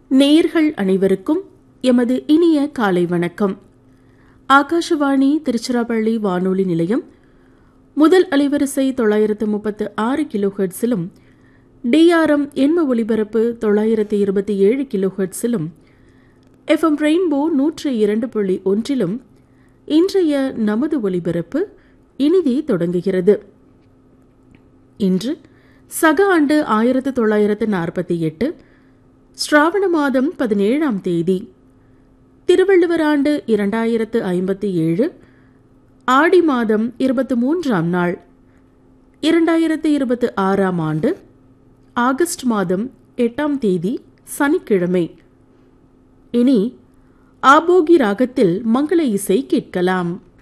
நேயர்கள் அனைவருக்கும் எமது இனிய காலை வணக்கம் ஆகாஷவாணி திருச்சிராப்பள்ளி வானொலி நிலையம் முதல் அலைவரிசை தொள்ளாயிரத்து முப்பத்து ஆறு கிலோஹெர்ட்ஸிலும் டிஆர்எம் எண்ம ஒலிபரப்பு தொள்ளாயிரத்து இருபத்தி ஏழு கிலோஹெர்ட்ஸிலும் எஃப்எம் ரெயின்போ நூற்று இரண்டு புள்ளி ஒன்றிலும் இன்றைய நமது ஒலிபரப்பு இனிதே தொடங்குகிறது இன்று சக ஆண்டு ஆயிரத்து தொள்ளாயிரத்து நாற்பத்தி எட்டு ஸ்ராவண மாதம் பதினேழாம் தேதி திருவள்ளுவர் ஆண்டு இரண்டாயிரத்து ஐம்பத்தி ஏழு ஆடி மாதம் இருபத்தி மூன்றாம் நாள் இரண்டாயிரத்து இருபத்தி ஆறாம் ஆண்டு ஆகஸ்ட் மாதம் எட்டாம் தேதி சனிக்கிழமை இனி ஆபோகி ராகத்தில் மங்கள இசை கேட்கலாம்